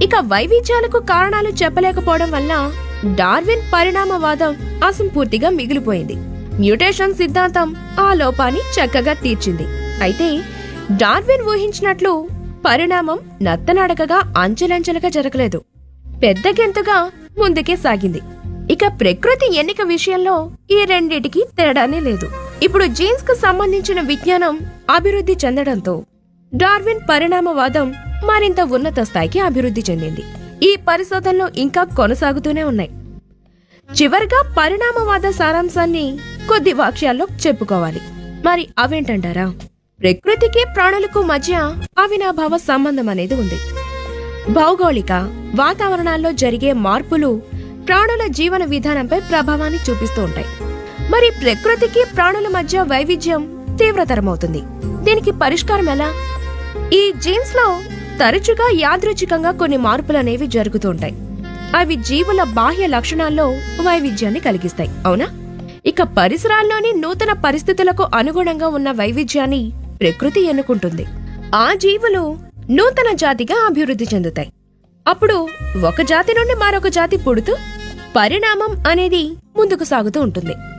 ఇక వైవిధ్యాలకు కారణాలు చెప్పలేకపోవడం వల్ల డార్విన్ పరిణామవాదం అసంపూర్తిగా మిగిలిపోయింది మ్యూటేషన్ సిద్ధాంతం ఆ లోపాన్ని చక్కగా తీర్చింది అయితే డార్విన్ ఊహించినట్లు పరిణామం నత్తనడకగా అంచెలంచెలుగా జరగలేదు పెద్ద గెంతుగా ముందుకే సాగింది ఇక ప్రకృతి ఎన్నిక విషయంలో ఈ రెండిటికి తేడానే లేదు ఇప్పుడు జీన్స్ కు సంబంధించిన విజ్ఞానం అభివృద్ధి చెందడంతో డార్విన్ పరిణామవాదం మరింత ఉన్నత స్థాయికి అభివృద్ధి చెందింది ఈ పరిశోధనలు ఇంకా కొనసాగుతూనే ఉన్నాయి చివరిగా పరిణామవాద సారాంశాన్ని కొద్ది వాక్యాల్లో చెప్పుకోవాలి మరి అవేంటంటారా ప్రకృతికి ప్రాణులకు మధ్య అవినాభావ సంబంధం అనేది ఉంది భౌగోళిక వాతావరణాల్లో జరిగే మార్పులు ప్రాణుల జీవన విధానంపై ప్రభావాన్ని చూపిస్తూ ఉంటాయి మరి ప్రకృతికి ప్రాణుల మధ్య వైవిధ్యం తీవ్రతరమవుతుంది దీనికి పరిష్కారం ఎలా ఈ జీన్స్ లో తరచుగా యాదృచ్ఛికంగా కొన్ని మార్పులు అనేవి జరుగుతూ ఉంటాయి అవి జీవుల బాహ్య లక్షణాల్లో వైవిధ్యాన్ని కలిగిస్తాయి అవునా ఇక పరిసరాల్లోని నూతన పరిస్థితులకు అనుగుణంగా ఉన్న వైవిధ్యాన్ని ప్రకృతి ఎన్నుకుంటుంది ఆ జీవులు నూతన జాతిగా అభివృద్ధి చెందుతాయి అప్పుడు ఒక జాతి నుండి మరొక జాతి పుడుతూ పరిణామం అనేది ముందుకు సాగుతూ ఉంటుంది